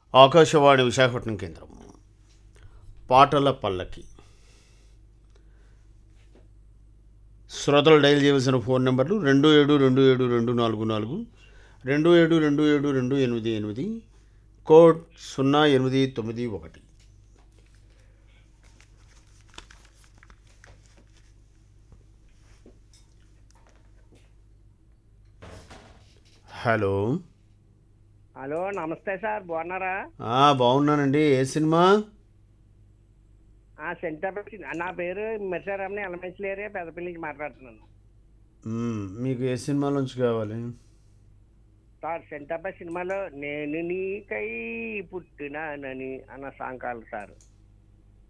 ఆకాశవాణి విశాఖపట్నం కేంద్రం పాటల పల్లకి శ్రోతలు డైల్ చేయవలసిన ఫోన్ నెంబర్లు రెండు ఏడు రెండు ఏడు రెండు నాలుగు నాలుగు రెండు ఏడు రెండు ఏడు రెండు ఎనిమిది ఎనిమిది కోడ్ సున్నా ఎనిమిది తొమ్మిది ఒకటి హలో హలో నమస్తే సార్ బాగున్నారా ఆ, బాగున్నానండి ఏ సినిమా ఆ సెంటర్ నా పేరు మెర్సారామ్ని ఎలమెంట్స్ ఏరియా పెద్దపల్లి నుంచి మాట్లాడుతున్నాను మ్మ్, మీకు ఏ సినిమా నుంచి కావాలి సార్ సెంటర్పై సినిమాలో నేను నీకై పుట్టినానని అన్న సాంగ్ కావాలి సార్